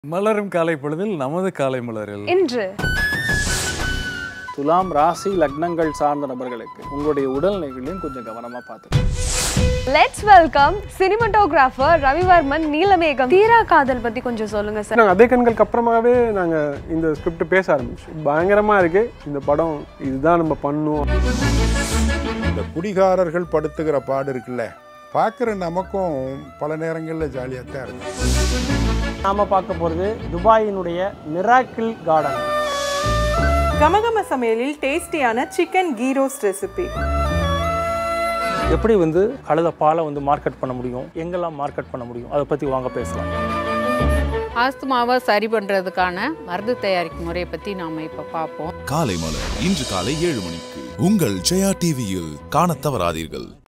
மலரும் காலை பொழுதில் நமது காலை மலரில் இன்று துலாம் ராசி லக்னங்கள் சார்ந்த நபர்களுக்கு உங்களுடைய உடல்நிலைகளையும் கொஞ்சம் கவனமாக பார்த்துக்கணும் let's welcome cinematographer Ravi Varman Neelamegam Theera Kadhal பத்தி கொஞ்சம் சொல்லுங்க சார் நாங்கள் அதே கண்களுக்கு அப்புறமாவே நாங்கள் இந்த ஸ்கிரிப்ட் பேச ஆரம்பிச்சோம் பயங்கரமாக இருக்கு இந்த படம் இதுதான் நம்ம பண்ணுவோம் இந்த குடிகாரர்கள் படுத்துகிற பாடு இருக்குல்ல பார்க்குற நமக்கும் பல நேரங்களில் ஜாலியாக தான் இருக்கும் நாம பார்க்க போகிறது துபாயினுடைய மிராக்கிள் கார்டன் கமகம சமையலில் டேஸ்டியான சிக்கன் கீ ரோஸ்ட் ரெசிபி எப்படி வந்து கழுத பாலை வந்து மார்க்கெட் பண்ண முடியும் எங்கெல்லாம் மார்க்கெட் பண்ண முடியும் அதை பற்றி வாங்க பேசலாம் ஆஸ்துமாவை சரி பண்ணுறதுக்கான மருந்து தயாரிக்கும் முறையை பற்றி நாம் இப்போ பார்ப்போம் காலை மலர் இன்று காலை ஏழு மணிக்கு உங்கள் ஜெயா டிவியில் காணத் தவறாதீர்கள்